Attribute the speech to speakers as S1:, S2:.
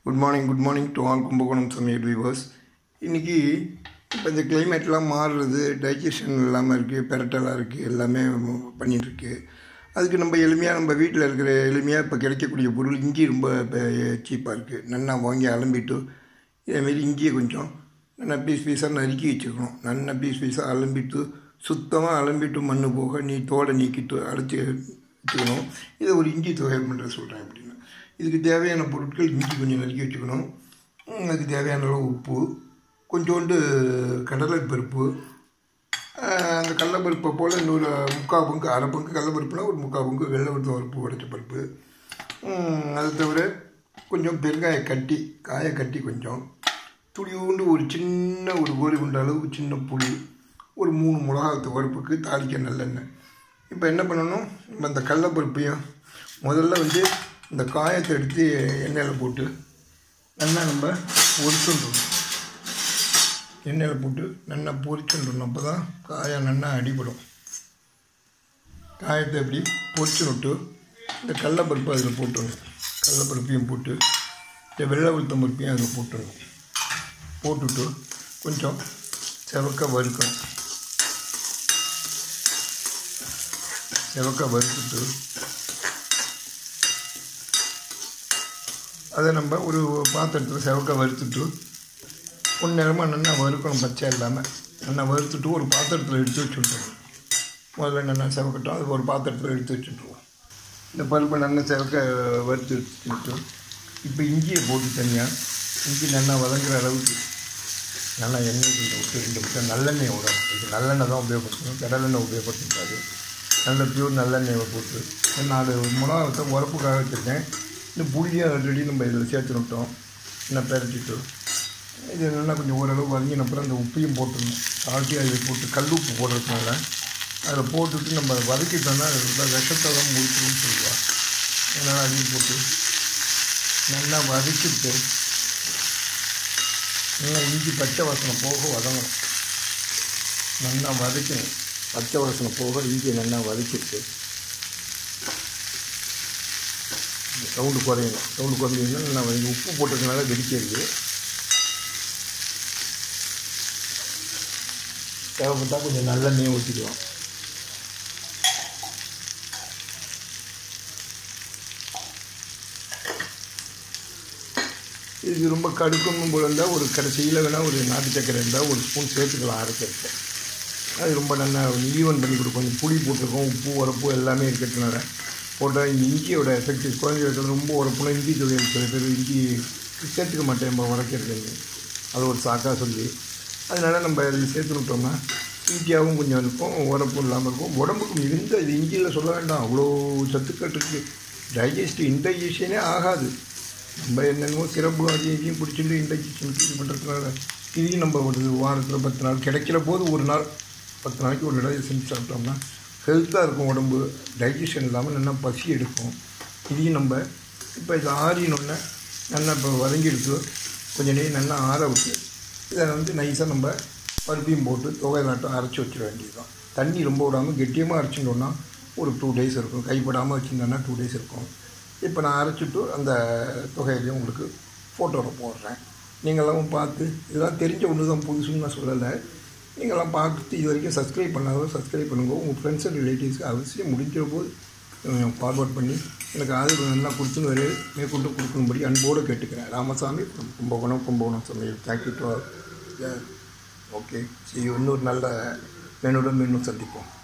S1: good morning good morning to all Kumbakonam சமையல் viewers இன்றைக்கி இப்போ இந்த கிளைமேட்லாம் மாறுறது டைஜஷன் இல்லாமல் இருக்குது பெரட்டலாக இருக்குது எல்லாமே பண்ணிகிட்ருக்கு அதுக்கு நம்ம எளிமையாக நம்ம வீட்டில் இருக்கிற எளிமையாக இப்போ கிடைக்கக்கூடிய பொருள் இஞ்சி ரொம்ப இப்போ சீப்பாக இருக்குது நல்லா வாங்கி அலம்பிட்டு இதேமாரி இஞ்சியை கொஞ்சம் நல்லா பீஸ் பீஸாக நறுக்கி வச்சுக்கணும் நல்லா பீஸ் பீஸாக அலம்பிட்டு சுத்தமாக அலம்பிட்டு மண் போக நீ தோலை நீக்கிட்டு அடைச்சி வச்சுக்கணும் இதை ஒரு இஞ்சி தொகை பண்ணுற சொல்கிறேன் அப்படின்னு இதுக்கு தேவையான பொருட்கள் இஞ்சி கொஞ்சம் நறுக்கி வச்சுக்கணும் ம், அதுக்கு தேவையான அளவு உப்பு கொஞ்சோண்டு கடலைப்பருப்பு ஆஹ், அந்த கடலைப்பருப்பை போல் இன்னொரு முக்கால் பங்கு அரை பங்கு கடலைப்பருப்புனா ஒரு முக்கால் பங்கு வெள்ளை உளுத்தம் பருப்பு உடைச்ச பருப்பு ம், அது தவிர கொஞ்சம் பெருங்காய கட்டி காய கட்டி கொஞ்சம் துளியூண்டு ஒரு சின்ன ஒரு கோரி குண்ட அளவு சின்ன புளி ஒரு மூணு மிளகாத்து பருப்புக்கு தாளிக்க நல்லெண்ணெய் இப்போ என்ன பண்ணணும் நம்ம அந்த கடலைப்பருப்பையும் முதல்ல வந்து இந்த காயத்தை எடுத்து எண்ணெயில் போட்டு நல்லா நம்ம பொரிச்சுன்றணும் எண்ணெயில் போட்டு நல்லா பொரிச்சுன்றணும் அப்போ தான் காயம் நல்லா அடிபடும் காயத்தை எப்படி பொரிச்சு விட்டு இந்த கடலைப்பருப்பு அதில் போட்டுடணும் கடலைப்பருப்பையும் போட்டு இந்த வெள்ளை உளுத்தம் பருப்பையும் அதில் போட்டுடணும் போட்டுட்டு கொஞ்சம் செவக்க வறுக்கணும் செவக்க வறுத்துட்டு அதை நம்ம ஒரு பாத்திரத்தில் செவக்க வறுத்துட்டு கொஞ்ச நேரமாக நல்லா வறுக்கணும் பச்சை இல்லாமல் நல்லா வறுத்துட்டு ஒரு பாத்திரத்தில் எடுத்து வச்சுட்ருவோம் முதல்ல நல்லா செவக்கட்டும் அது ஒரு பாத்திரத்தில் எடுத்து வச்சுட்ருவோம் இந்த பருப்பை நல்லா செவக்க வறுத்து வச்சுட்டு இப்போ இஞ்சியை போட்டு தனியாக இஞ்சி நல்லா வதங்குற அளவுக்கு நல்லா எண்ணெய் கொஞ்சம் விட்டு ரெண்டு நிமிஷம் நல்லெண்ணெய் விடணும் இது நல்லெண்ணெய் தான் உபயோகப்படுத்தணும் கடலெண்ணெய் உபயோகப்படுத்தக்கூடாது நல்ல பியூர் நல்லெண்ணெயை போட்டு ஒரு நாலு மிளகாத்தை உரப்புக்காக வச்சுருக்கேன் இந்த புளியை ஆல்ரெடி நம்ம இதில் சேர்த்து விட்டோம் நல்லா பெரட்டிட்டு இது நல்லா கொஞ்சம் ஓரளவு வதங்கின அப்புறம் அந்த உப்பையும் போட்டுடணும் சால்ட்டி அதில் போட்டு கல் உப்பு போடுறதுனால அதில் போட்டுட்டு நம்ம வதக்கிட்டோம்னா அதில் விஷத்தை தான் முடிச்சிடும்னு சொல்லுவாள் அதனால் அதையும் போட்டு நல்லா வதக்கிட்டு நல்லா இஞ்சி பச்சை வாசனை போக வதங்கணும் நல்லா வதக்கணும் பச்சை வாசனை போக இஞ்சி நல்லா வதக்கிட்டு சவுண்டு குறையணும் சவுண்டு குறைஞ்சிங்கன்னா நல்லா வதங்கி உப்பு போட்டதுனால வெடிக்கிறது தேவைப்பட்டால் கொஞ்சம் நல்லெண்ணெயை ஊற்றிக்கலாம் இது ரொம்ப கடுக்கணும் போல இருந்தால் ஒரு கடைசியில் வேணால் ஒரு நாட்டு சக்கரை இருந்தால் ஒரு ஸ்பூன் சேர்த்துக்கலாம் அரைக்கிறதுக்கு அது ரொம்ப நல்லா ஈவன் பண்ணி கொடுக்கும் கொஞ்சம் புளி போட்டிருக்கோம் உப்பு உரப்பு எல்லாமே இருக்கிறதுனால போட்டால் இந்த இஞ்சியோட எஃபெக்ட் குழந்தைகளுக்கு ரொம்ப உரப்புனா இஞ்சி தொழில் சில பேர் இஞ்சி சேர்த்துக்க மாட்டேன் நம்ம உரைக்கிறது அது ஒரு சாக்காக சொல்லி அதனால் நம்ம இதில் சேர்த்து விட்டோம்னா ஈஸியாகவும் கொஞ்சம் இருக்கும் உரப்பும் இல்லாமல் இருக்கும் உடம்புக்கு மிகுந்த இது இஞ்சியில் சொல்ல வேண்டாம் அவ்வளோ சத்துக்கள் இருக்குது டைஜஸ்ட் இன்டைஜஷனே ஆகாது நம்ம என்னென்னமோ சிறப்பு அதையும் பிடிச்சிட்டு இன்டைஜஷனுக்கு இது பண்ணுறதுனால இதையும் நம்ம ஒரு வாரத்தில் பத்து நாள் கிடைக்கிற போது ஒரு நாள் பத்து நாளைக்கு ஒரு தடவை செஞ்சு சாப்பிட்டோம்னா ஹெல்த்தாக இருக்கும் உடம்பு டைஜஷன் இல்லாமல் நல்லா பசி எடுக்கும் இதையும் நம்ம இப்போ இது ஆறினோடனே நல்லா இப்போ வதங்கி எடுத்து கொஞ்சம் நேரம் நல்லா ஆற விட்டு இதை வந்து நைஸாக நம்ம பருப்பையும் போட்டு தொகை நாட்டம் அரைச்சி வச்சிட வேண்டியது தான் தண்ணி ரொம்ப விடாமல் கெட்டியமாக அரைச்சிட்டோம்னா ஒரு டூ டேஸ் இருக்கும் கைப்படாமல் வச்சுருந்தோன்னா டூ டேஸ் இருக்கும் இப்போ நான் அரைச்சிட்டு அந்த தொகையிலையும் உங்களுக்கு ஃபோட்டோவில் போடுறேன் நீங்களாம் பார்த்து இதெல்லாம் தெரிஞ்ச ஒன்று தான் புதுசுன்னு நான் சொல்லலை நீங்களாம் பார்த்துட்டு இது வரைக்கும் சப்ஸ்கிரைப் பண்ணாதவங்க சப்ஸ்கிரைப் பண்ணுங்க உங்கள் ஃப்ரெண்ட்ஸ் அண்ட் ரிலேட்டிவ்ஸ்க்கு அவசியம் முடிஞ்ச போது ஃபார்வர்ட் பண்ணி எனக்கு ஆதரவு நல்லா கொடுத்துன்னு வரைய மேற்கொண்டு கொடுக்கணும்படி அன்போடு கேட்டுக்கிறேன் ராமசாமி from கும்பகோணம் கும்பகோணம் சமையல் தேங்க்யூ டு ஓகே சரி இன்னொரு நல்ல மெனுடன் மீண்டும் சந்திப்போம்